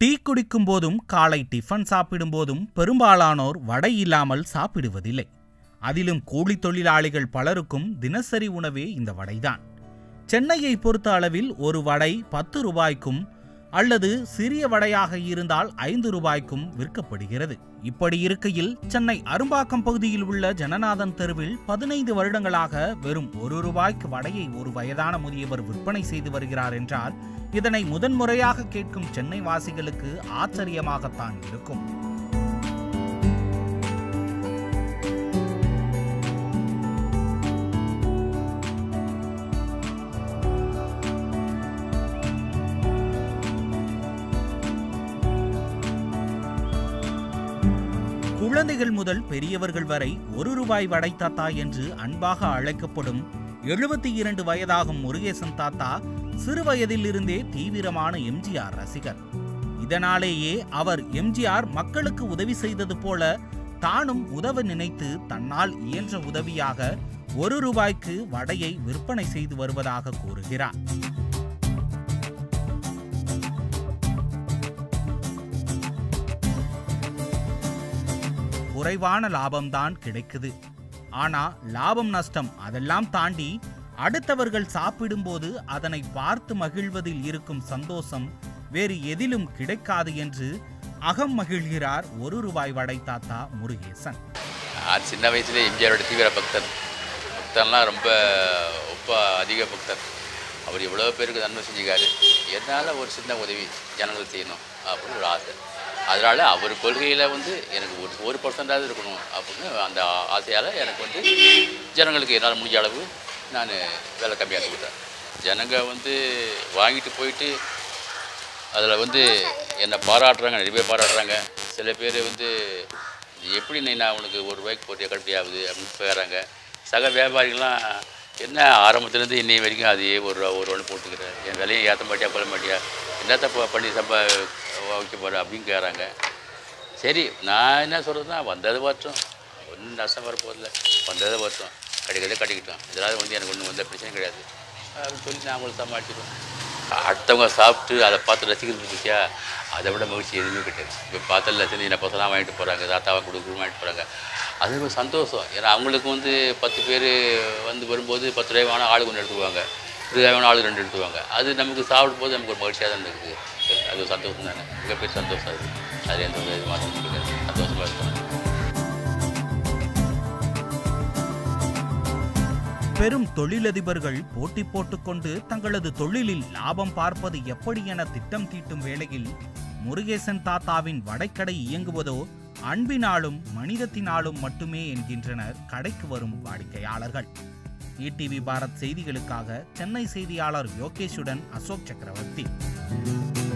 tea குடிக்கும் போதும் காலை டிஃபன் சாப்பிடும் போதும் பெரும்பாலானோர் வடை இல்லாமல் சாப்பிடுவதில்லை அதிலும் கூலி தொழிலாளிகள் பலருக்கும் தினசரி உணவே இந்த வடைதான் சென்னையை பொறுத்த அளவில் ஒரு வடை பத்து ரூபாய்க்கும் அல்லது சிறிய வடையாக இருந்தால் ஐந்து ரூபாய்க்கும் விற்கப்படுகிறது இப்படி இருக்கையில் சென்னை அரும்பாக்கம் பகுதியில் உள்ள ஜனநாதன் தெருவில் பதினைந்து வருடங்களாக வெறும் ஒரு ரூபாய்க்கு வடையை ஒரு வயதான முதியவர் விற்பனை செய்து வருகிறார் என்றால் இதனை முதன்முறையாக கேட்கும் சென்னை வாசிகளுக்கு ஆச்சரியமாகத்தான் இருக்கும் குழந்தைகள் முதல் பெரியவர்கள் வரை ஒரு ரூபாய் வடை தாத்தா என்று அன்பாக அழைக்கப்படும் எழுபத்தி இரண்டு வயதாகும் முருகேசன் தாத்தா சிறு வயதிலிருந்தே தீவிரமான எம்ஜிஆர் ரசிகர் இதனாலேயே அவர் எம்ஜிஆர் மக்களுக்கு உதவி செய்தது போல தானும் உதவ நினைத்து தன்னால் இயன்ற உதவியாக ஒரு ரூபாய்க்கு வடையை விற்பனை செய்து வருவதாக கூறுகிறார் குறைவான லாபம்தான் கிடைக்குது ஆனா லாபம் நஷ்டம் அதெல்லாம் தாண்டி அடுத்தவர்கள் சாப்பிடும்போது அதனை பார்த்து மகிழ்வதில் இருக்கும் சந்தோஷம் வேறு எதிலும் கிடைக்காது என்று அகம் மகிழ்கிறார் ஒரு ரூபாய் வடை தாத்தா முருகேசன் நான் சின்ன வயசுலேயே எம்ஜிஆரோட தீவிர பக்தர் பக்தர்லாம் ரொம்ப ரொம்ப அதிக பக்தர் அவர் எவ்வளோ பேருக்கு நன்மை செஞ்சுக்காரு என்னால் ஒரு சின்ன உதவி ஜனங்களுக்கு செய்யணும் அப்படின்னு ஒரு ஆசை அதனால் அவர் கொள்கையில் வந்து எனக்கு ஒரு ஒரு பர்சன்டாவது இருக்கணும் அப்படின்னு அந்த ஆசையால் எனக்கு வந்து ஜனங்களுக்கு என்னால் முடிஞ்ச அளவு நான் வேலை கம்மியாக கொடுத்தேன் ஜனங்க வந்து வாங்கிட்டு போயிட்டு அதில் வந்து என்னை பாராட்டுறாங்க நிறைய பேர் பாராட்டுறாங்க சில பேர் வந்து எப்படி நீ நான் உனக்கு ஒரு ரூபாய்க்கு போட்டியா கட்டி ஆகுது அப்படின்னு கேட்குறாங்க சக வியாபாரிகள்லாம் என்ன ஆரம்பத்துலேருந்து இன்னை வரைக்கும் அதையே ஒரு ரூபா ஒரு ரூபான்னு போட்டுக்கிறேன் என் விலையை ஏற்ற மாட்டியா கொள்ள மாட்டியா என்னத்த ப- பண்ணி சம்பா வைக்க போகிற அப்படின்னு கேட்குறாங்க சரி நான் என்ன சொல்கிறதுனா வந்தது பார்த்தோம் ஒன்றும் நஷ்டம் வரப்போதில்ல வந்ததை பார்த்தோம் கிடைக்கிறதே கிடைக்கட்டும் இதனால் வந்து எனக்கு ஒன்றும் வந்த பிரச்சனை கிடையாது அப்படின்னு சொல்லி நான் அவங்களை சமாளிச்சிடுவோம் அடுத்தவங்க சாப்பிட்டு அதை பார்த்து ரசிக்கிறது இருந்துச்சா அதை விட மகிழ்ச்சி எதுவுமே கிடையாது இப்போ பார்த்தல சின்ன பசங்களாம் வாங்கிட்டு போகிறாங்க தாத்தாவை கொடுக்குறது வாங்கிட்டு போகிறாங்க அது ஒரு சந்தோஷம் ஏன்னா அவங்களுக்கு வந்து பத்து பேர் வந்து வரும்போது பத்து ரூபாய் வேணால் ஆளுக்கு ஒன்று எடுத்துக்குவாங்க இருபது வேணால் ஆளுக்கு ரெண்டு எடுத்துக்குவாங்க அது நமக்கு சாப்பிடும் போது நமக்கு ஒரு மகிழ்ச்சியாக தான் இருக்குது அது ஒரு சந்தோஷம் தானே மிகப்பெரிய சந்தோஷம் அது அது எந்த ஒரு இது மாற்றம் கிடையாது சந்தோஷமாக இருக்கும் பெரும் தொழிலதிபர்கள் போட்டி போட்டுக்கொண்டு தங்களது தொழிலில் லாபம் பார்ப்பது எப்படி என திட்டம் தீட்டும் வேளையில் முருகேசன் தாத்தாவின் வடைக்கடை இயங்குவதோ அன்பினாலும் மனிதத்தினாலும் மட்டுமே என்கின்றனர் கடைக்கு வரும் வாடிக்கையாளர்கள் ஈடிவி பாரத் செய்திகளுக்காக சென்னை செய்தியாளர் யோகேஷுடன் அசோக் சக்கரவர்த்தி